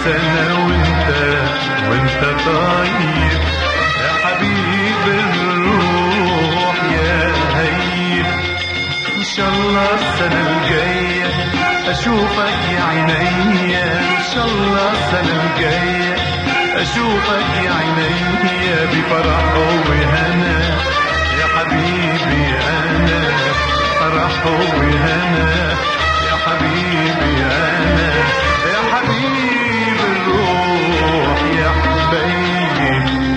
سنة وانت وانت طيب يا حبيب الروح يا هيب ان شاء الله السنة الجاية اشوفك يا عيني ان شاء الله السنة الجاية اشوفك يا عيني بفرح وهنا يا حبيبي انا فرح وهنا يا حبيبي انا يا حبيب الروح يا حبيبي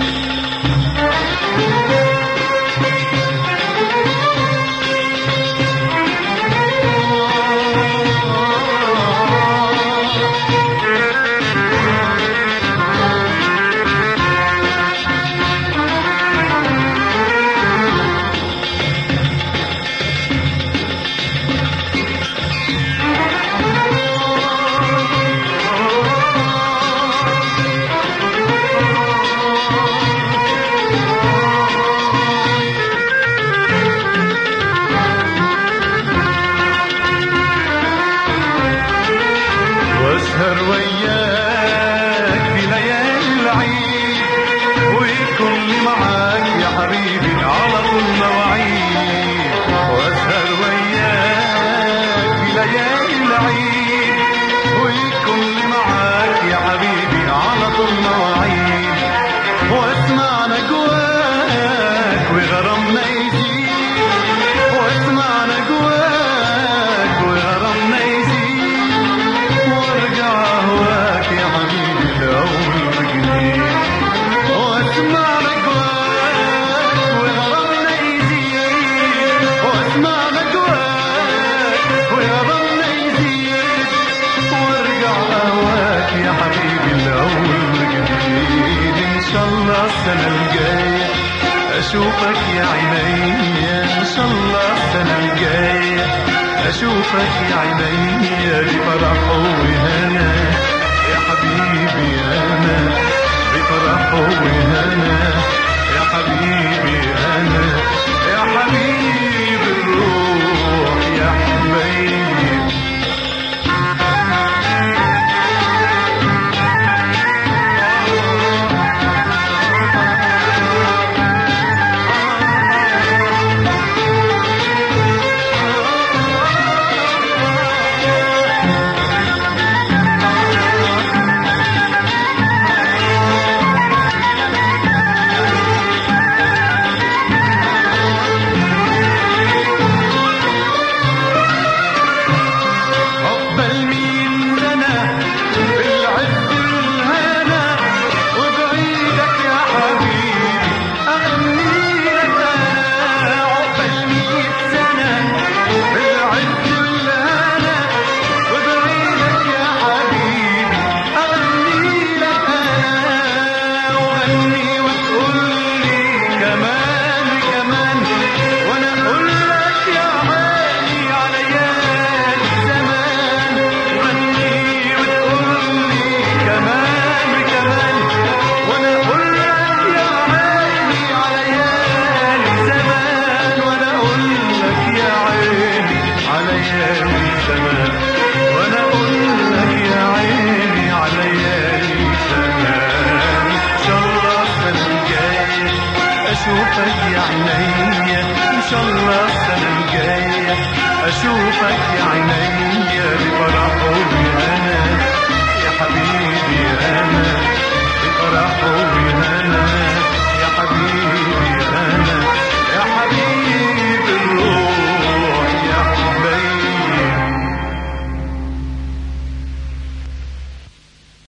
واسهر وياك في ليالي العيد ويكون لي معاك يا حبيبي على طول مواعيد واسهر وياك في ليالي العيد ويكون لي معاك يا حبيبي على طول مواعيد واسمع نجواك وغرامنا يزيد واسمع نجواك وغرامنا يزيد وارجع اهواك يا حبيبي الاول وجديد واسمع نجواك وغرامنا يزيد واسمع نجواك وغرامنا يزيد وارجع اهواك يا حبيبي الاول وجديد ان شاء الله السنه الجايه اشوفك يا عيني ان شاء الله السنه الجايه اشوفك يا عيني بفرح وهنا يا حبيبي انا بفرح وهنا يا حبيبي انا يا حبيب الروح يا حبيبي عقبال مين سنة بالعز والهنا وبعيدك يا حبيبي أغني لك أنا عقبال مين سنة بالعز والهنا وبعيدك يا حبيبي أغني لك أنا وغني وتقول لي كمان كمان وأنا أقول لك يا عيني على يالي زمان غني وتقول لي كمان كمان وانا اقول لك يا عيني على يالي زمان وانا اقول لك يا عيني على يالي زمان وانا اقول لك يا عيني على يالي زمان ان شاء الله السنه الجايه اشوفك يا عيني ان شاء الله السنه الجايه اشوفك يا عيني بفرح وبهنا